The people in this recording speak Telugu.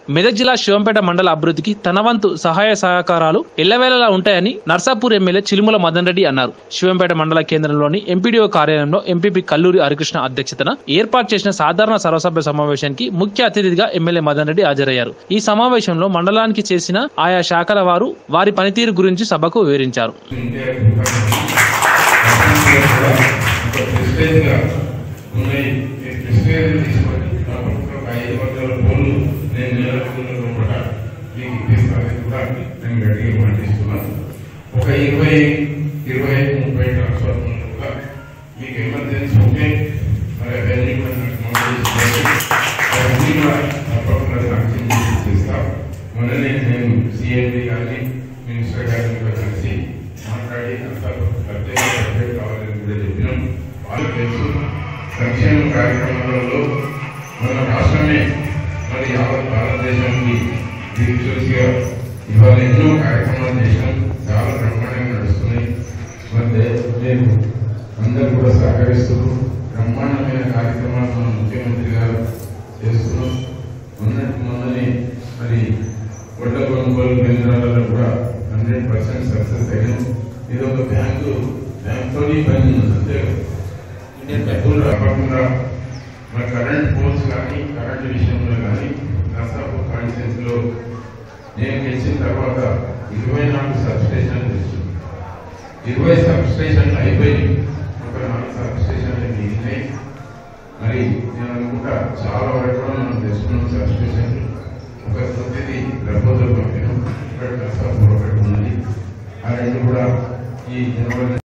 మెదక్ జిల్లా శివంపేట మండల అభివృద్ధికి తన వంతు సహాయ సహకారాలు ఎల్లవేళలా ఉంటాయని నర్సాపూర్ ఎమ్మెల్యే చిలుముల మదన్ రెడ్డి అన్నారు శివంపేట మండల కేంద్రంలోని ఎంపీడీఓ కార్యాలయంలో ఎంపీపీ కల్లూరి హరికృష్ణ అధ్యక్షతన ఏర్పాటు చేసిన సాధారణ సర్వసభ్య సమావేశానికి ముఖ్య అతిథిగా ఎమ్మెల్యే మదన్ రెడ్డి హాజరయ్యారు ఈ సమావేశంలో మండలానికి చేసిన ఆయా శాఖల వారు వారి పనితీరు గురించి సభకు వివరించారు ఉంటే ప్రెస్టేజ్గా ఉన్నాయి ఈ ప్రెస్టేజ్ తీసుకొని కాబట్టి ఒక ఐదు వందల కోళ్ళు నేను నెలకొన్న లోపల మీకు ఇప్పిస్తానని కూడా నేను గట్టిగా పండిస్తున్నాను ఒక ఇరవై ఇరవై ముప్పై ట్రాన్స్ఫార్మర్లు కూడా మీకు ఎమర్జెన్సీ ఉంటే మరి అవన్నీ కూడా నాకు నోటీస్ చేసి అవన్నీ కూడా తప్పకుండా సాంక్షన్ చేసి చేస్తాం మొన్ననే నేను సిఎండి కానీ మినిస్టర్ గారిని కూడా కలిసి మాట్లాడి అంతా ప్రత్యేక బడ్జెట్ కావాలని కూడా చెప్పినాం వాళ్ళు తెలుసు సంక్షేమ కార్యక్రమాలలో మన రాష్ట్రమే మరి యావత్ భారతదేశానికి దిక్సూచిగా ఇవాళ ఎన్నో కార్యక్రమాలు చేసినాం చాలా బ్రహ్మాండంగా నడుస్తున్నాయి మరి నేను అందరూ కూడా సహకరిస్తున్నారు బ్రహ్మాండమైన కార్యక్రమాలు మన ముఖ్యమంత్రి గారు చేస్తున్నాం మొన్నటి మొన్ననే మరి వడ్ల కొనుగోలు కేంద్రాలలో కూడా హండ్రెడ్ పర్సెంట్ సక్సెస్ అయినాం ఇది ఒక బ్యాంకు బ్యాంకుతోని పని ఉన్నది అంతే కదా. ఇండియన్ డబ్బులు రాకుండా మన కరెంట్ పోల్స్ కానీ కరెంట్ విషయంలో కానీ నర్సాపూర్ కాన్స్టిట్యూన్సీలో నేను గెలిచిన తర్వాత ఇరవై నాలుగు సబ్ స్టేషన్లు తెచ్చాను ఇరవై సబ్ స్టేషన్లు అయిపోయినాయి ఒక నాలుగు సబ్ స్టేషన్లు మిగిలినాయి మరి నేను అనుకుంటా చాలా వరకు కూడా మనం తెచ్చుకున్నాం సబ్ స్టేషన్లు ఒక తొమ్మిది గర్భోదలు పంపినాం ఇక్కడ నర్సాపూర్ ఒకటి ఉన్నది ఆ రెండు కూడా ఈ జనవరి